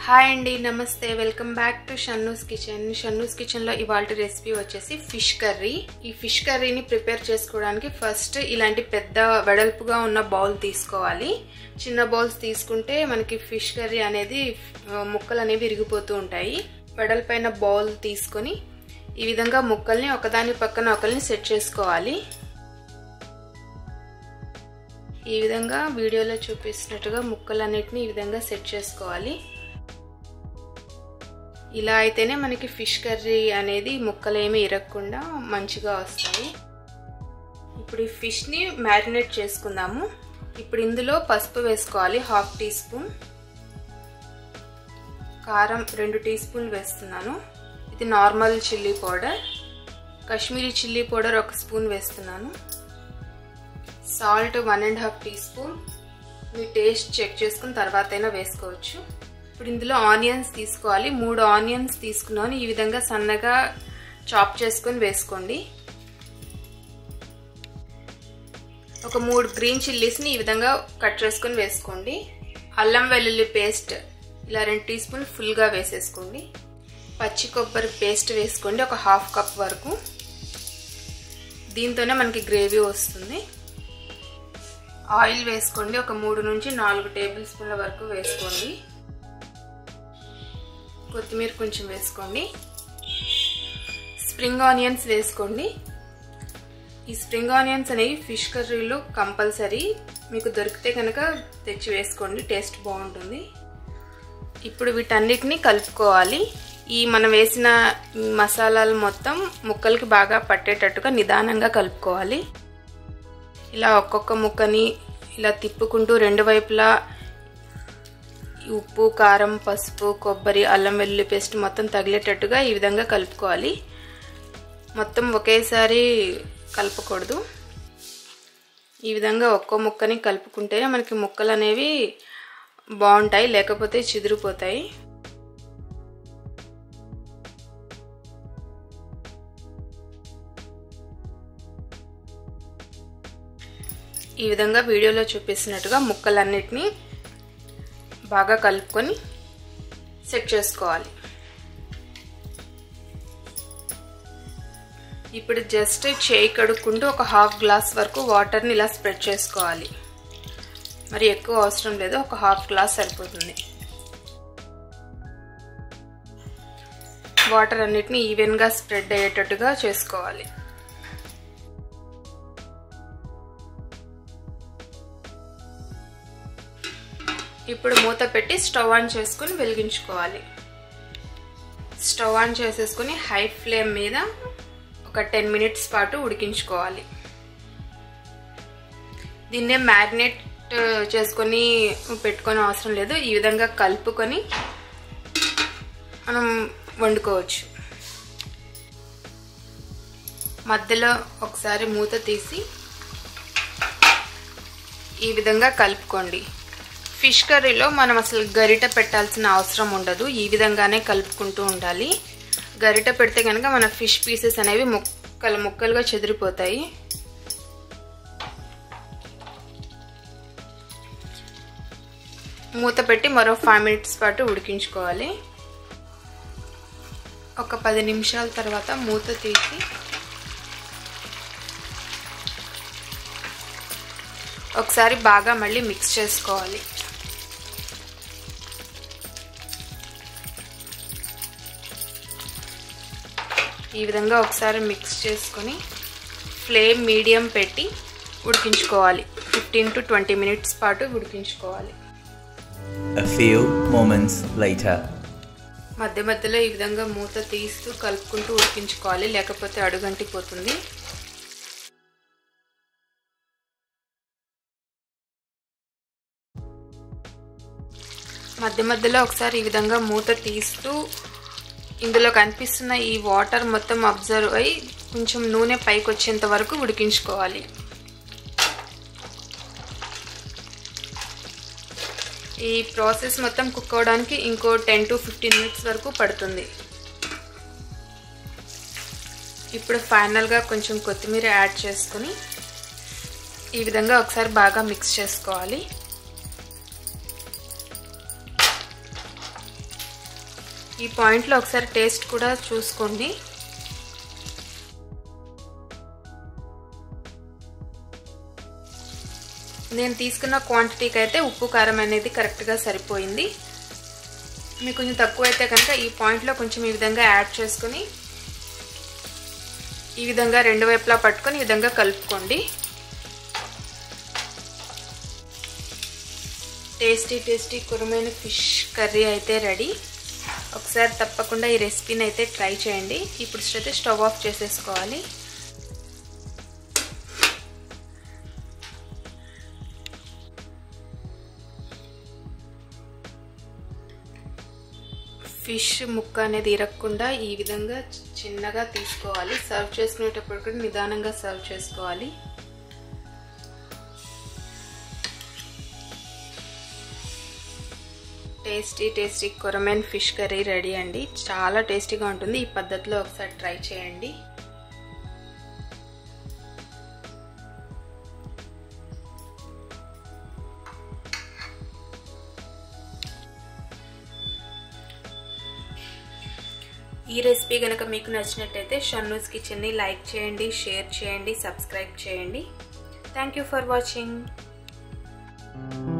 Hi అండి నమస్తే welcome back to Shannu's kitchen Shannu's కిచెన్లో ఇవాళ రెసిపీ వచ్చేసి ఫిష్ కర్రీ ఈ ఫిష్ కర్రీని ప్రిపేర్ చేసుకోవడానికి ఫస్ట్ ఇలాంటి పెద్ద వెడల్పుగా ఉన్న బౌల్ తీసుకోవాలి చిన్న బౌల్స్ తీసుకుంటే మనకి ఫిష్ కర్రీ అనేది ఆ, ముక్కలు అనేవి విరిగిపోతూ ఉంటాయి వెడల్పైన బౌల్ తీసుకొని ఈ విధంగా ముక్కల్ని ఒకదాని పక్కన ఒకరిని సెట్ చేసుకోవాలి ఈ విధంగా వీడియోలో చూపిస్తున్నట్టుగా ముక్కలన్నిటిని ఈ విధంగా సెట్ చేసుకోవాలి ఇలా అయితేనే మనకి ఫిష్ కర్రీ అనేది ముక్కలు ఏమి ఇరగకుండా మంచిగా వస్తాయి ఇప్పుడు ఈ ఫిష్ని మ్యారినేట్ చేసుకుందాము ఇప్పుడు ఇందులో పసుపు వేసుకోవాలి హాఫ్ టీ స్పూన్ కారం రెండు టీ స్పూన్లు వేస్తున్నాను ఇది normal chilli powder Kashmiri chilli powder ఒక స్పూన్ వేస్తున్నాను salt one and half tea spoon మీ టేస్ట్ చెక్ చేసుకుని తర్వాత అయినా వేసుకోవచ్చు ఇప్పుడు ఇందులో ఆనియన్స్ తీసుకోవాలి మూడు ఆనియన్స్ తీసుకున్నాను ఈ విధంగా సన్నగా చాప్ చేసుకొని వేసుకోండి ఒక మూడు గ్రీన్ చిల్లీస్ని ఈ విధంగా కట్ చేసుకొని వేసుకోండి అల్లం వెల్లుల్లి పేస్ట్ ఇలా రెండు టీ స్పూన్ ఫుల్గా వేసేసుకోండి పచ్చి కొబ్బరి పేస్ట్ వేసుకోండి ఒక హాఫ్ కప్ వరకు దీంతోనే మనకి గ్రేవీ వస్తుంది ఆయిల్ వేసుకోండి ఒక మూడు నుంచి నాలుగు టేబుల్ స్పూన్ల వరకు వేసుకోండి కొత్తిమీర కొంచెం వేసుకోండి స్ప్రింగ్ ఆనియన్స్ వేసుకోండి ఈ స్ప్రింగ్ ఆనియన్స్ అనేవి ఫిష్ కర్రీలో కంపల్సరీ మీకు దొరికితే కనుక తెచ్చి వేసుకోండి టేస్ట్ బాగుంటుంది ఇప్పుడు వీటన్నిటిని కలుపుకోవాలి ఈ మనం వేసిన మసాలాలు మొత్తం ముక్కలకి బాగా పట్టేటట్టుగా నిదానంగా కలుపుకోవాలి ఇలా ఒక్కొక్క ముక్కని ఇలా తిప్పుకుంటూ రెండు వైపులా ఉప్పు కారం పసుపు కొబ్బరి అల్లం వెల్లుల్లి పేస్ట్ మొత్తం తగిలేటట్టుగా ఈ విధంగా కలుపుకోవాలి మొత్తం ఒకేసారి కలపకూడదు ఈ విధంగా ఒక్కో ముక్కని కలుపుకుంటే మనకి ముక్కలు అనేవి బాగుంటాయి లేకపోతే చిదిరిపోతాయి ఈ విధంగా వీడియోలో చూపిస్తున్నట్టుగా ముక్కలన్నిటినీ బాగా కలుపుకొని సెట్ చేసుకోవాలి ఇప్పుడు జస్ట్ చేయి కడుక్కుంటూ ఒక హాఫ్ గ్లాస్ వరకు వాటర్ని ఇలా స్ప్రెడ్ చేసుకోవాలి మరి ఎక్కువ అవసరం లేదు ఒక హాఫ్ గ్లాస్ సరిపోతుంది వాటర్ అన్నిటిని ఈవెన్గా స్ప్రెడ్ అయ్యేటట్టుగా చేసుకోవాలి ఇప్పుడు మూత పెట్టి స్టవ్ ఆన్ చేసుకుని వెలిగించుకోవాలి స్టవ్ ఆన్ చేసేసుకుని హై ఫ్లేమ్ మీద ఒక టెన్ మినిట్స్ పాటు ఉడికించుకోవాలి దీన్నే మ్యారినేట్ చేసుకొని పెట్టుకొని అవసరం లేదు ఈ విధంగా కలుపుకొని మనం వండుకోవచ్చు మధ్యలో ఒకసారి మూత తీసి ఈ విధంగా కలుపుకోండి ఫిష్ కర్రీలో మనం అసలు గరిట పెట్టాల్సిన అవసరం ఉండదు ఈ విధంగానే కలుపుకుంటూ ఉండాలి గరిట పెడితే కనుక మన ఫిష్ పీసెస్ అనేవి ముక్కలు ముక్కలుగా చెదిరిపోతాయి మూత పెట్టి మరో ఫైవ్ మినిట్స్ పాటు ఉడికించుకోవాలి ఒక పది నిమిషాల తర్వాత మూత తీసి ఒకసారి బాగా మళ్ళీ మిక్స్ చేసుకోవాలి ఈ విధంగా ఒకసారి మిక్స్ చేసుకొని ఫ్లేమ్ మీడియం పెట్టి ఉడికించుకోవాలి ఫిఫ్టీన్ టు ట్వంటీ మినిట్స్ పాటు ఉడికించుకోవాలి A few moments later. మధ్య మధ్యలో ఈ విధంగా మూత తీస్తూ కలుపుకుంటూ ఉడికించుకోవాలి లేకపోతే అడుగంటిపోతుంది మధ్య మధ్యలో ఒకసారి ఈ విధంగా మూత తీస్తూ ఇందులో కనిపిస్తున్న ఈ వాటర్ మొత్తం అబ్జర్వ్ అయి కొంచెం నూనె పైకి వచ్చేంత వరకు ఉడికించుకోవాలి ఈ ప్రాసెస్ మొత్తం కుక్ అవడానికి ఇంకో టెన్ టు ఫిఫ్టీన్ మినిట్స్ వరకు పడుతుంది ఇప్పుడు ఫైనల్గా కొంచెం కొత్తిమీర యాడ్ చేసుకుని ఈ విధంగా ఒకసారి బాగా మిక్స్ చేసుకోవాలి ఈ పాయింట్లో ఒకసారి టేస్ట్ కూడా చూసుకోండి నేను తీసుకున్న క్వాంటిటీకి అయితే ఉప్పు కారం అనేది కరెక్ట్గా సరిపోయింది మీకు కొంచెం తక్కువ అయితే కనుక ఈ పాయింట్లో కొంచెం ఈ విధంగా యాడ్ చేసుకుని ఈ విధంగా రెండు వైపులా పట్టుకొని ఈ విధంగా కలుపుకోండి టేస్టీ టేస్టీ కురమైన ఫిష్ కర్రీ అయితే రెడీ ఒకసారి తప్పకుండా ఈ రెసిపీని అయితే ట్రై చేయండి ఇప్పుడు అయితే స్టవ్ ఆఫ్ చేసేసుకోవాలి ఫిష్ ముక్క అనేది ఇరగకుండా ఈ విధంగా చిన్నగా తీసుకోవాలి సర్వ్ చేసుకునేటప్పుడు కూడా నిదానంగా సర్వ్ చేసుకోవాలి టేస్టీ టేస్టీ కొరమెన్ ఫిష్ కర్రీ రెడీ అండి చాలా టేస్టీగా ఉంటుంది ఈ పద్ధతిలో ఒకసారి ట్రై చేయండి ఈ రెసిపీ కనుక మీకు నచ్చినట్టయితే షన్నూస్ కిచెన్ని లైక్ చేయండి షేర్ చేయండి సబ్స్క్రైబ్ చేయండి థ్యాంక్ యూ ఫర్ వాచింగ్